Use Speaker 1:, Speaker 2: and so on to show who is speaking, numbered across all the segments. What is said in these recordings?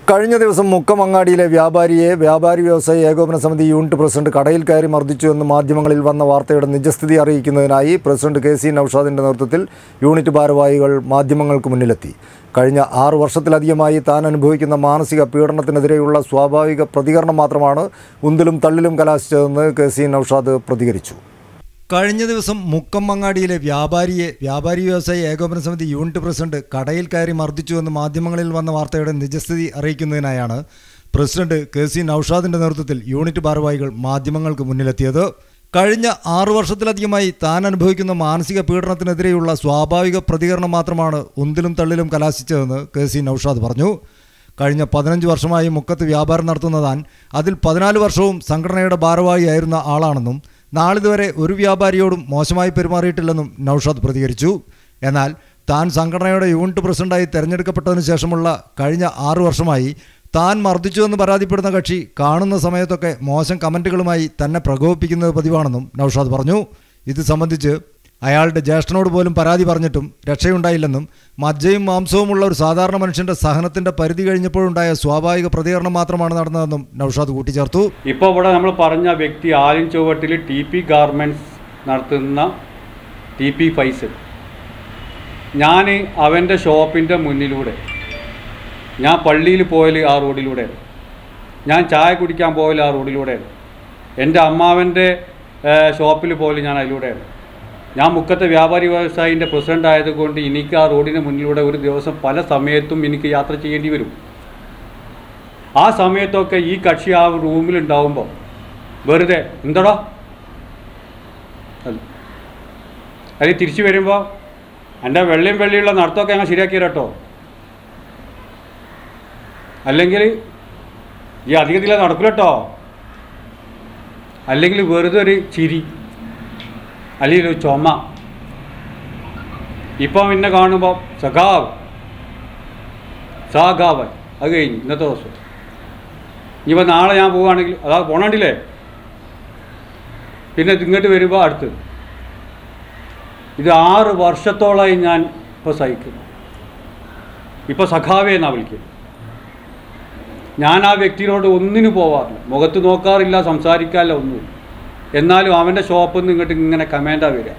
Speaker 1: കഴിഞ്ഞ ദിവസം മുക്കമങ്ങാടിയിലെ വ്യാപാരിയെ വ്യാപാരി വ്യവസായ ഏകോപന സമിതി യൂണിറ്റ് പ്രസിഡന്റ് കടയിൽ കയറി മർദ്ദിച്ചു എന്ന് മാധ്യമങ്ങളിൽ വന്ന വാർത്തയുടെ നിജസ്ഥിതി അറിയിക്കുന്നതിനായി പ്രസിഡന്റ് കെ സി നൌഷാദിന്റെ നേതൃത്വത്തിൽ യൂണിറ്റ് ഭാരവാഹികൾ മാധ്യമങ്ങൾക്ക് മുന്നിലെത്തി കഴിഞ്ഞ ആറു വർഷത്തിലധികമായി താൻ അനുഭവിക്കുന്ന മാനസിക പീഡനത്തിനെതിരെയുള്ള സ്വാഭാവിക പ്രതികരണം മാത്രമാണ് ഉന്തിലും തള്ളിലും കലാശിച്ചതെന്ന് കെ സി നൌഷാദ് പ്രതികരിച്ചു കഴിഞ്ഞ ദിവസം മുക്കമ്മങ്ങാടിയിലെ വ്യാപാരിയെ വ്യാപാരി വ്യവസായ ഏകോപന സമിതി യൂണിറ്റ് പ്രസിഡന്റ് കടയിൽ കയറി മർദ്ദിച്ചുവെന്ന് മാധ്യമങ്ങളിൽ വന്ന വാർത്തയുടെ നിജസ്ഥിതി അറിയിക്കുന്നതിനായാണ് പ്രസിഡന്റ് കെ സി നൌഷാദിന്റെ നേതൃത്വത്തിൽ യൂണിറ്റ് ഭാരവാഹികൾ മാധ്യമങ്ങൾക്ക് മുന്നിലെത്തിയത് കഴിഞ്ഞ ആറു വർഷത്തിലധികമായി താൻ അനുഭവിക്കുന്ന മാനസിക പീഡനത്തിനെതിരെയുള്ള സ്വാഭാവിക പ്രതികരണം മാത്രമാണ് ഉന്തിലും തള്ളിലും കലാശിച്ചതെന്ന് കെ സി നൌഷാദ് പറഞ്ഞു കഴിഞ്ഞ പതിനഞ്ച് വർഷമായി മുക്കത്ത് വ്യാപാരം നടത്തുന്ന താൻ അതിൽ പതിനാല് വർഷവും സംഘടനയുടെ ഭാരവാഹിയായിരുന്ന ആളാണെന്നും നാളിതുവരെ ഒരു വ്യാപാരിയോടും മോശമായി പെരുമാറിയിട്ടില്ലെന്നും നൌഷാദ് പ്രതികരിച്ചു എന്നാൽ താൻ സംഘടനയുടെ യൂണിറ്റ് പ്രസിഡന്റായി തെരഞ്ഞെടുക്കപ്പെട്ടതിന് ശേഷമുള്ള കഴിഞ്ഞ ആറു വർഷമായി താൻ മർദ്ദിച്ചുവെന്ന് പരാതിപ്പെടുന്ന കക്ഷി കാണുന്ന സമയത്തൊക്കെ മോശം കമൻറ്റുകളുമായി തന്നെ പ്രകോപിപ്പിക്കുന്നത് പതിവാണെന്നും നൌഷാദ് പറഞ്ഞു ഇത് സംബന്ധിച്ച് അയാളുടെ ജ്യേഷ്ഠനോട് പോലും പരാതി പറഞ്ഞിട്ടും രക്ഷയുണ്ടായില്ലെന്നും മജ്ജയും മാംസവുമുള്ള ഒരു സാധാരണ മനുഷ്യന്റെ സഹനത്തിന്റെ പരിധി കഴിഞ്ഞപ്പോഴുണ്ടായ സ്വാഭാവിക പ്രതികരണം മാത്രമാണ് നടന്നതെന്നും നൌഷാദ് കൂട്ടിച്ചേർത്തു
Speaker 2: ഇപ്പോൾ ഇവിടെ നമ്മൾ പറഞ്ഞ വ്യക്തി ആലിൻ ചുവട്ടിൽ ടി പി ഗാർമെൻറ്റ്സ് നടത്തുന്ന ടി പി ഫൈസൽ ഞാൻ അവൻ്റെ ഷോപ്പിൻ്റെ മുന്നിലൂടെ ഞാൻ പള്ളിയിൽ പോയാൽ ആ റോഡിലൂടെ ഞാൻ ചായ കുടിക്കാൻ പോയാൽ ആ റോഡിലൂടെ എൻ്റെ അമ്മാവൻ്റെ ഷോപ്പിൽ പോയാൽ ഞാൻ അതിലൂടെയാണ് ഞാൻ മുക്കത്തെ വ്യാപാരി വ്യവസായിൻ്റെ പ്രസിഡൻ്റ് ആയതുകൊണ്ട് എനിക്ക് ആ റോഡിന് മുന്നിലൂടെ ഒരു ദിവസം പല സമയത്തും എനിക്ക് യാത്ര ചെയ്യേണ്ടി വരും ആ സമയത്തൊക്കെ ഈ കക്ഷി ആ റൂമിലുണ്ടാവുമ്പോൾ വെറുതെ എന്തടാ അല്ല അത് തിരിച്ചു വരുമ്പോൾ എൻ്റെ വെള്ളയും വെള്ളിയുള്ള നടത്തമൊക്കെ ഞങ്ങൾ ശരിയാക്കി കേട്ടോ അല്ലെങ്കിൽ ഈ അധികത്തില നടക്കില്ല കേട്ടോ അല്ലെങ്കിൽ വെറുതെ ഒരു ചിരി അല്ലെങ്കിൽ ഒരു ചുമ ഇപ്പം പിന്നെ കാണുമ്പോൾ സഖാവ് സാഖാവൻ അത് കഴിഞ്ഞു ഇന്നത്തെ ദിവസം ഇനിയിപ്പോൾ നാളെ ഞാൻ പോവുകയാണെങ്കിൽ അതാ പോണണ്ടില്ലേ പിന്നെ ഇങ്ങോട്ട് വരുമ്പോൾ അടുത്ത് ഇത് ആറ് വർഷത്തോളമായി ഞാൻ ഇപ്പോൾ സഹിക്കുന്നു ഇപ്പോൾ സഖാവേ എന്നാ വിളിക്കുന്നത് ഞാൻ ആ വ്യക്തിയോട് ഒന്നിനു പോവാറില്ല മുഖത്ത് നോക്കാറില്ല സംസാരിക്കാറില്ല ഒന്നും എന്നാലും അവൻ്റെ ഷോപ്പിൽ നിന്ന് ഇങ്ങോട്ട് ഇങ്ങനെ കമാൻഡാ വരിക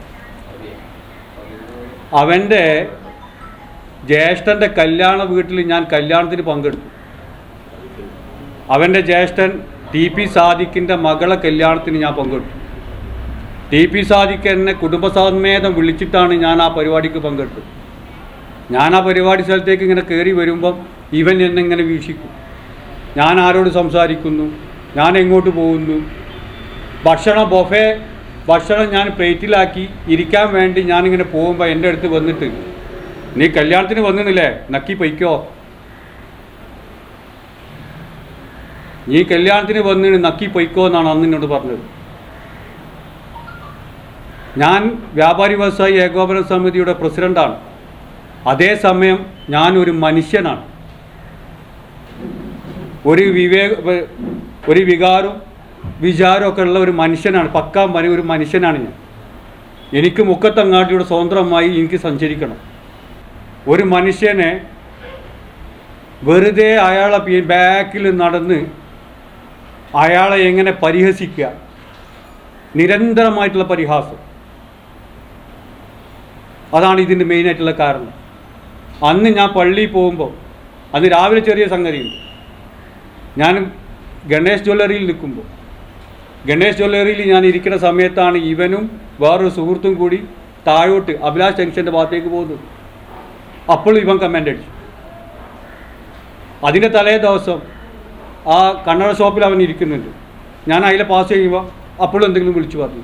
Speaker 2: അവൻ്റെ ജ്യേഷ്ഠൻ്റെ കല്യാണ വീട്ടിൽ ഞാൻ കല്യാണത്തിന് പങ്കെടുത്തു അവൻ്റെ ജ്യേഷ്ഠൻ ടി പി സാദിഖിൻ്റെ മകളെ കല്യാണത്തിന് ഞാൻ പങ്കെടുത്തു ടി പി സാദിഖ് എന്നെ കുടുംബസമേതം വിളിച്ചിട്ടാണ് ഞാൻ ആ പരിപാടിക്ക് പങ്കെടുത്തത് ഞാൻ ആ പരിപാടി സ്ഥലത്തേക്ക് ഇങ്ങനെ കയറി വരുമ്പം ഇവൻ എന്നെ ഇങ്ങനെ വീക്ഷിക്കും ഞാൻ ആരോട് സംസാരിക്കുന്നു ഞാൻ എങ്ങോട്ട് പോകുന്നു ഭക്ഷണം ബൊഫേ ഭക്ഷണം ഞാൻ പ്ലേറ്റിലാക്കി ഇരിക്കാൻ വേണ്ടി ഞാനിങ്ങനെ പോകുമ്പോൾ എൻ്റെ അടുത്ത് വന്നിട്ട് നീ കല്യാണത്തിന് വന്നില്ലേ നക്കി പൊയ്ക്കോ നീ കല്യാണത്തിന് വന്നിട്ട് നക്കി പൊയ്ക്കോ എന്നാണ് അന്ന് എന്നോട് പറഞ്ഞത് ഞാൻ വ്യാപാരി വ്യവസായി ഏകോപന സമിതിയുടെ പ്രസിഡൻ്റാണ് അതേസമയം ഞാൻ ഒരു മനുഷ്യനാണ് ഒരു വിവേക ഒരു വികാരവും വിചാരമൊക്കെ ഉള്ള ഒരു മനുഷ്യനാണ് പക്കാ മന ഒരു മനുഷ്യനാണ് ഞാൻ എനിക്ക് മുക്കത്തങ്ങാടിയുടെ സ്വതന്ത്രമായി എനിക്ക് സഞ്ചരിക്കണം ഒരു മനുഷ്യനെ വെറുതെ അയാളെ പി- ബാക്കിൽ നടന്ന് അയാളെ എങ്ങനെ പരിഹസിക്കുക നിരന്തരമായിട്ടുള്ള പരിഹാസം അതാണ് ഇതിൻ്റെ മെയിനായിട്ടുള്ള കാരണം അന്ന് ഞാൻ പള്ളിയിൽ പോകുമ്പോൾ അന്ന് രാവിലെ ചെറിയ സംഗതിയുണ്ട് ഞാൻ ഗണേഷ് ജ്വല്ലറിയിൽ നിൽക്കുമ്പോൾ ഗണേഷ് ജ്വല്ലറിയിൽ ഞാൻ ഇരിക്കുന്ന സമയത്താണ് ഇവനും വേറൊരു സുഹൃത്തും കൂടി താഴോട്ട് അഭിലാഷ് ജംഗ്ഷൻ്റെ ഭാഗത്തേക്ക് പോകുന്നത് അപ്പോൾ ഇവൻ കമൻ്റ് അടിച്ചു അതിൻ്റെ തലേ ദിവസം ആ കണ്ണട ഷോപ്പിൽ അവൻ ഇരിക്കുന്നുണ്ട് ഞാൻ അതിലെ പാസ് ചെയ്യുമ്പോൾ അപ്പോഴും എന്തെങ്കിലും വിളിച്ചു പറഞ്ഞു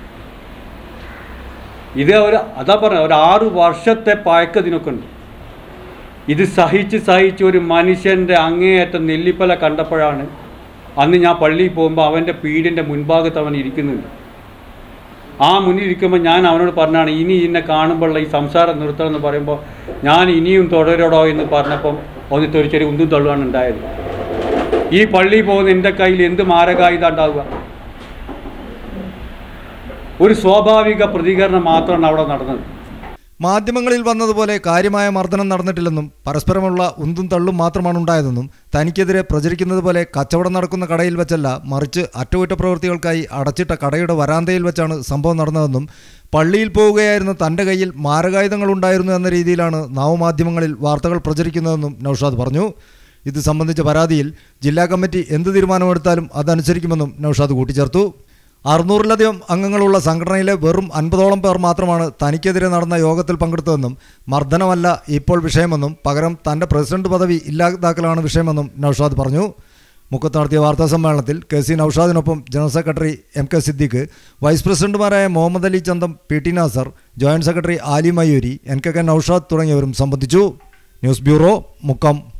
Speaker 2: ഇത് ഒരു അതാ പറഞ്ഞ ഒരു ആറ് വർഷത്തെ പഴക്കതിനൊക്കെ ഉണ്ട് ഇത് സഹിച്ച് സഹിച്ച് ഒരു മനുഷ്യൻ്റെ അങ്ങേയറ്റം നെല്ലിപ്പല കണ്ടപ്പോഴാണ് അന്ന് ഞാൻ പള്ളിയിൽ പോകുമ്പോൾ അവൻ്റെ പീടിൻ്റെ മുൻഭാഗത്ത് അവൻ ഇരിക്കുന്നുണ്ട് ആ മുന്നിൽ ഇരിക്കുമ്പോൾ ഞാൻ അവനോട് പറഞ്ഞാണ് ഇനി എന്നെ കാണുമ്പോഴുള്ള ഈ സംസാരം നിർത്തണം എന്ന് പറയുമ്പോൾ ഞാൻ ഇനിയും തുടരടോ എന്ന് പറഞ്ഞപ്പം ഒന്ന് തെറിച്ചൊരു ഉന്തും തള്ളുകയാണ് ഉണ്ടായത് ഈ പള്ളിയിൽ പോകുന്ന എൻ്റെ കയ്യിൽ എന്ത് മാരകായുധം ഉണ്ടാവുക ഒരു സ്വാഭാവിക പ്രതികരണം മാത്രമാണ് അവിടെ നടന്നത്
Speaker 1: മാധ്യമങ്ങളിൽ വന്നതുപോലെ കാര്യമായ മർദ്ദനം നടന്നിട്ടില്ലെന്നും പരസ്പരമുള്ള ഉന്തും തള്ളും മാത്രമാണ് ഉണ്ടായതെന്നും തനിക്കെതിരെ പ്രചരിക്കുന്നത് പോലെ കച്ചവടം നടക്കുന്ന കടയിൽ വെച്ചല്ല മറിച്ച് അറ്റകുറ്റപ്രവൃത്തികൾക്കായി അടച്ചിട്ട കടയുടെ വരാന്തയിൽ വെച്ചാണ് സംഭവം നടന്നതെന്നും പള്ളിയിൽ പോവുകയായിരുന്ന തൻ്റെ കയ്യിൽ മാരകായുധങ്ങൾ ഉണ്ടായിരുന്നു എന്ന രീതിയിലാണ് നവമാധ്യമങ്ങളിൽ വാർത്തകൾ പ്രചരിക്കുന്നതെന്നും നൌഷാദ് പറഞ്ഞു ഇത് സംബന്ധിച്ച പരാതിയിൽ ജില്ലാ കമ്മിറ്റി എന്ത് തീരുമാനമെടുത്താലും അതനുസരിക്കുമെന്നും നൌഷാദ് കൂട്ടിച്ചേർത്തു അറുന്നൂറിലധികം അംഗങ്ങളുള്ള സംഘടനയിലെ വെറും അൻപതോളം പേർ മാത്രമാണ് തനിക്കെതിരെ നടന്ന യോഗത്തിൽ പങ്കെടുത്തതെന്നും മർദ്ദനമല്ല ഇപ്പോൾ വിഷയമെന്നും പകരം തൻ്റെ പ്രസിഡന്റ് പദവി ഇല്ലാതാക്കലാണ് വിഷയമെന്നും നൌഷാദ് പറഞ്ഞു മുക്കത്ത് നടത്തിയ വാർത്താ സമ്മേളനത്തിൽ കെ സി നൌഷാദിനൊപ്പം general secretary M K Siddique vice പ്രസിഡന്റുമാരായ Muhammad Ali Chantham P T Nasser joint secretary Ali Mayoori N K K Naushad തുടങ്ങിയവരും സംബന്ധിച്ചു ന്യൂസ് ബ്യൂറോ മുക്കം